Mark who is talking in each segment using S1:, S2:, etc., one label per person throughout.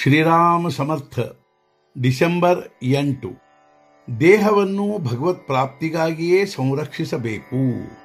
S1: ಶ್ರೀರಾಮ ಸಮರ್ಥ December ಎಂಟು ದೇಹವನ್ನು ಭಗವತ್ ಪ್ರಾಪ್ತಿಗಾಗಿಯೇ ಸಂರಕ್ಷಿಸಬೇಕು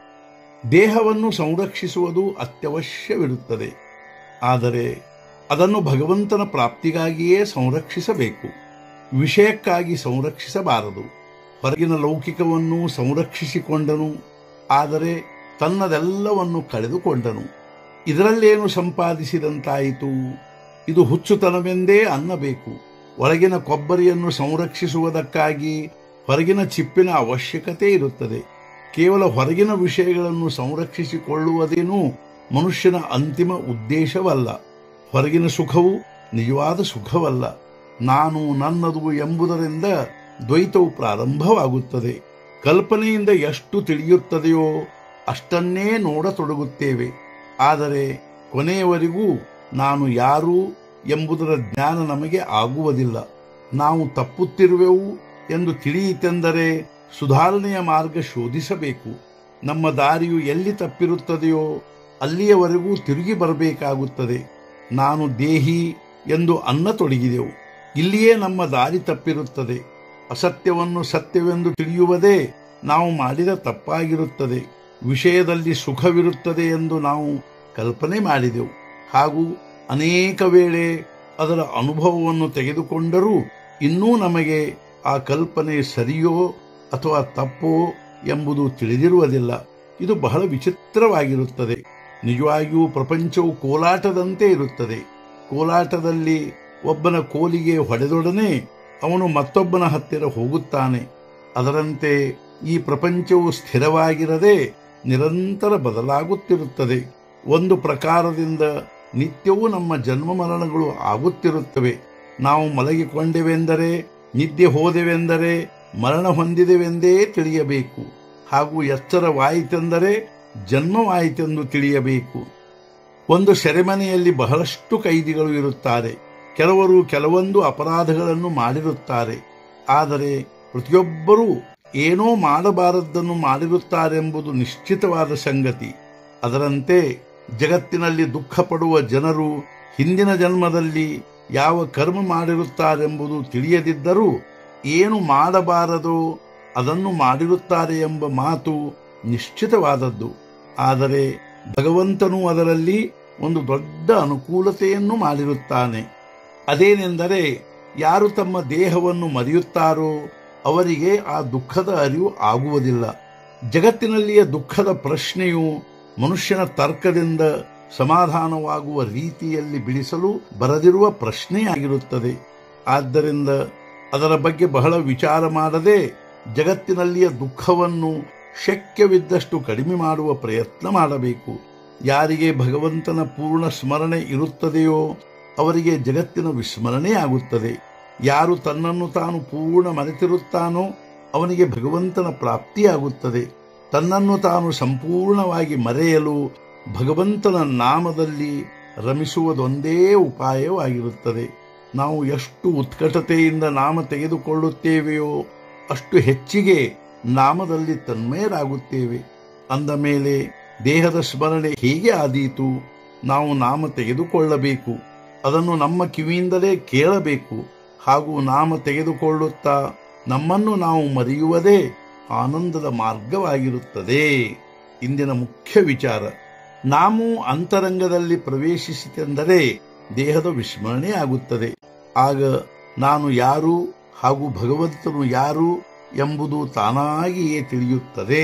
S1: ದೇಹವನ್ನು ಸಂರಕ್ಷಿಸುವುದು ಅತ್ಯವಶ್ಯವಿರುತ್ತದೆ ಆದರೆ ಅದನ್ನು ಭಗವಂತನ ಪ್ರಾಪ್ತಿಗಾಗಿಯೇ ಸಂರಕ್ಷಿಸಬೇಕು ವಿಷಯಕ್ಕಾಗಿ ಸಂರಕ್ಷಿಸಬಾರದು ಹೊರಗಿನ ಲೌಕಿಕವನ್ನು ಸಂರಕ್ಷಿಸಿಕೊಂಡನು ಆದರೆ ತನ್ನದೆಲ್ಲವನ್ನು ಕಳೆದುಕೊಂಡನು ಇದರಲ್ಲೇನು ಸಂಪಾದಿಸಿದಂತಾಯಿತು ಇದು ಹುಚ್ಚುತನವೆಂದೇ ಅನ್ನಬೇಕು ಒಳಗಿನ ಕೊಬ್ಬರಿಯನ್ನು ಸಂರಕ್ಷಿಸುವುದಕ್ಕಾಗಿ ಹೊರಗಿನ ಚಿಪ್ಪಿನ ಅವಶ್ಯಕತೆ ಇರುತ್ತದೆ ಕೇವಲ ಹೊರಗಿನ ವಿಷಯಗಳನ್ನು ಸಂರಕ್ಷಿಸಿಕೊಳ್ಳುವುದೇನೂ ಮನುಷ್ಯನ ಅಂತಿಮ ಉದ್ದೇಶವಲ್ಲ ಹೊರಗಿನ ಸುಖವು ನಿಜವಾದ ಸುಖವಲ್ಲ ನಾನು ನನ್ನದು ಎಂಬುದರಿಂದ ದ್ವೈತವು ಪ್ರಾರಂಭವಾಗುತ್ತದೆ ಕಲ್ಪನೆಯಿಂದ ಎಷ್ಟು ತಿಳಿಯುತ್ತದೆಯೋ ಅಷ್ಟನ್ನೇ ನೋಡತೊಡಗುತ್ತೇವೆ ಆದರೆ ಕೊನೆಯವರೆಗೂ ನಾನು ಯಾರು ಎಂಬುದರ ಜ್ಞಾನ ನಮಗೆ ಆಗುವುದಿಲ್ಲ ನಾವು ತಪ್ಪುತ್ತಿರುವೆವು ಎಂದು ತಿಳಿಯಿತೆಂದರೆ ಸುಧಾರಣೆಯ ಮಾರ್ಗ ಶೋಧಿಸಬೇಕು ನಮ್ಮ ದಾರಿಯು ಎಲ್ಲಿ ತಪ್ಪಿರುತ್ತದೆಯೋ ಅಲ್ಲಿಯವರೆಗೂ ತಿರುಗಿ ಬರಬೇಕಾಗುತ್ತದೆ ನಾನು ದೇಹಿ ಎಂದು ಅನ್ನತೊಡಗಿದೆವು ಇಲ್ಲಿಯೇ ನಮ್ಮ ದಾರಿ ತಪ್ಪಿರುತ್ತದೆ ಅಸತ್ಯವನ್ನು ಸತ್ಯವೆಂದು ತಿಳಿಯುವುದೇ ನಾವು ಮಾಡಿದ ತಪ್ಪಾಗಿರುತ್ತದೆ ವಿಷಯದಲ್ಲಿ ಸುಖವಿರುತ್ತದೆ ಎಂದು ನಾವು ಕಲ್ಪನೆ ಮಾಡಿದೆವು ಹಾಗೂ ಅನೇಕ ವೇಳೆ ಅದರ ಅನುಭವವನ್ನು ತೆಗೆದುಕೊಂಡರೂ ಇನ್ನೂ ನಮಗೆ ಆ ಕಲ್ಪನೆ ಸರಿಯೋ ಅಥವಾ ತಪ್ಪೋ ಎಂಬುದು ತಿಳಿದಿರುವುದಿಲ್ಲ ಇದು ಬಹಳ ವಿಚಿತ್ರವಾಗಿರುತ್ತದೆ ನಿಜವಾಗಿಯೂ ಪ್ರಪಂಚವು ಕೋಲಾಟದಂತೆ ಇರುತ್ತದೆ ಕೋಲಾಟದಲ್ಲಿ ಒಬ್ಬನ ಕೋಲಿಗೆ ಹೊಡೆದೊಡನೆ ಅವನು ಮತ್ತೊಬ್ಬನ ಹತ್ತಿರ ಹೋಗುತ್ತಾನೆ ಅದರಂತೆ ಈ ಪ್ರಪಂಚವು ಸ್ಥಿರವಾಗಿರದೆ ನಿರಂತರ ಬದಲಾಗುತ್ತಿರುತ್ತದೆ ಒಂದು ಪ್ರಕಾರದಿಂದ ನಿತ್ಯವೂ ನಮ್ಮ ಜನ್ಮ ಮರಣಗಳು ಆಗುತ್ತಿರುತ್ತವೆ ನಾವು ಮಲಗಿಕೊಂಡೆವೆಂದರೆ ನಿದ್ದೆ ಹೋದೆವೆಂದರೆ ಮರಣ ಹೊಂದಿದೆವೆಂದೇ ತಿಳಿಯಬೇಕು ಹಾಗೂ ಎಚ್ಚರವಾಯಿತೆಂದರೆ ಜನ್ಮವಾಯಿತೆಂದು ತಿಳಿಯಬೇಕು ಒಂದು ಸೆರೆಮನೆಯಲ್ಲಿ ಬಹಳಷ್ಟು ಕೈದಿಗಳು ಇರುತ್ತಾರೆ ಕೆಲವರು ಕೆಲವೊಂದು ಅಪರಾಧಗಳನ್ನು ಮಾಡಿರುತ್ತಾರೆ ಆದರೆ ಪ್ರತಿಯೊಬ್ಬರೂ ಏನೋ ಮಾಡಬಾರದ್ದನ್ನು ಮಾಡಿರುತ್ತಾರೆಂಬುದು ನಿಶ್ಚಿತವಾದ ಸಂಗತಿ ಅದರಂತೆ ಜಗತ್ತಿನಲ್ಲಿ ದುಃಖ ಪಡುವ ಜನರು ಹಿಂದಿನ ಜನ್ಮದಲ್ಲಿ ಯಾವ ಕರ್ಮ ಮಾಡಿರುತ್ತಾರೆಂಬುದು ತಿಳಿಯದಿದ್ದರೂ ಏನು ಮಾಡಬಾರದೋ ಅದನ್ನು ಮಾಡಿರುತ್ತಾರೆ ಎಂಬ ಮಾತು ನಿಶ್ಚಿತವಾದದ್ದು ಆದರೆ ಭಗವಂತನು ಅದರಲ್ಲಿ ಒಂದು ದೊಡ್ಡ ಅನುಕೂಲತೆಯನ್ನು ಮಾಡಿರುತ್ತಾನೆ ಅದೇನೆಂದರೆ ಯಾರು ತಮ್ಮ ದೇಹವನ್ನು ಮರೆಯುತ್ತಾರೋ ಅವರಿಗೆ ಆ ದುಃಖದ ಅರಿವು ಆಗುವುದಿಲ್ಲ ಜಗತ್ತಿನಲ್ಲಿಯ ದುಃಖದ ಪ್ರಶ್ನೆಯು ಮನುಷ್ಯನ ತರ್ಕದಿಂದ ಸಮಾಧಾನವಾಗುವ ರೀತಿಯಲ್ಲಿ ಬಿಡಿಸಲು ಬರದಿರುವ ಪ್ರಶ್ನೆಯಾಗಿರುತ್ತದೆ ಆದ್ದರಿಂದ ಅದರ ಬಗ್ಗೆ ಬಹಳ ವಿಚಾರ ಮಾಡದೆ ಜಗತ್ತಿನಲ್ಲಿಯ ದುಃಖವನ್ನು ಶಕ್ಯವಿದ್ದಷ್ಟು ಕಡಿಮೆ ಮಾಡುವ ಪ್ರಯತ್ನ ಮಾಡಬೇಕು ಯಾರಿಗೆ ಭಗವಂತನ ಪೂರ್ಣ ಸ್ಮರಣೆ ಇರುತ್ತದೆಯೋ ಅವರಿಗೆ ಜಗತ್ತಿನ ವಿಸ್ಮರಣೆ ಆಗುತ್ತದೆ ಯಾರು ತನ್ನನ್ನು ತಾನು ಪೂರ್ಣ ಮರೆತಿರುತ್ತಾನೋ ಅವನಿಗೆ ಭಗವಂತನ ಪ್ರಾಪ್ತಿಯಾಗುತ್ತದೆ ತನ್ನನ್ನು ತಾನು ಸಂಪೂರ್ಣವಾಗಿ ಮರೆಯಲು ಭಗವಂತನ ನಾಮದಲ್ಲಿ ರಮಿಸುವುದೊಂದೇ ಉಪಾಯವಾಗಿರುತ್ತದೆ ನಾವು ಎಷ್ಟು ಉತ್ಕಟತೆಯಿಂದ ನಾಮ ತೆಗೆದುಕೊಳ್ಳುತ್ತೇವೆಯೋ ಅಷ್ಟು ಹೆಚ್ಚಿಗೆ ನಾಮದಲ್ಲಿ ತನ್ಮಯರಾಗುತ್ತೇವೆ ಅಂದ ಮೇಲೆ ದೇಹದ ಸ್ಮರಣೆ ಹೇಗೆ ಆದೀತು ನಾವು ನಾಮ ತೆಗೆದುಕೊಳ್ಳಬೇಕು ಅದನ್ನು ನಮ್ಮ ಕಿವಿಯಿಂದಲೇ ಕೇಳಬೇಕು ಹಾಗೂ ನಾಮ ತೆಗೆದುಕೊಳ್ಳುತ್ತಾ ನಮ್ಮನ್ನು ನಾವು ಮರೆಯುವುದೇ ಆನಂದದ ಮಾರ್ಗವಾಗಿರುತ್ತದೆ ಇಂದಿನ ಮುಖ್ಯ ವಿಚಾರ ನಾವು ಅಂತರಂಗದಲ್ಲಿ ಪ್ರವೇಶಿಸಿತೆಂದರೆ ದೇಹದ ವಿಸ್ಮರಣೆ ಆಗುತ್ತದೆ ಆಗ ನಾನು ಯಾರು ಹಾಗೂ ಭಗವಂತನು ಯಾರು ಎಂಬುದು ತಾನಾಗಿಯೇ ತಿಳಿಯುತ್ತದೆ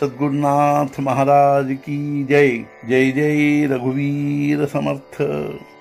S1: ಸದ್ಗುರುನಾಥ ಮಹಾರಾಜ್ ಕಿ ಜೈ ಜೈ ಜೈ ರಘುವೀರ ಸಮರ್ಥ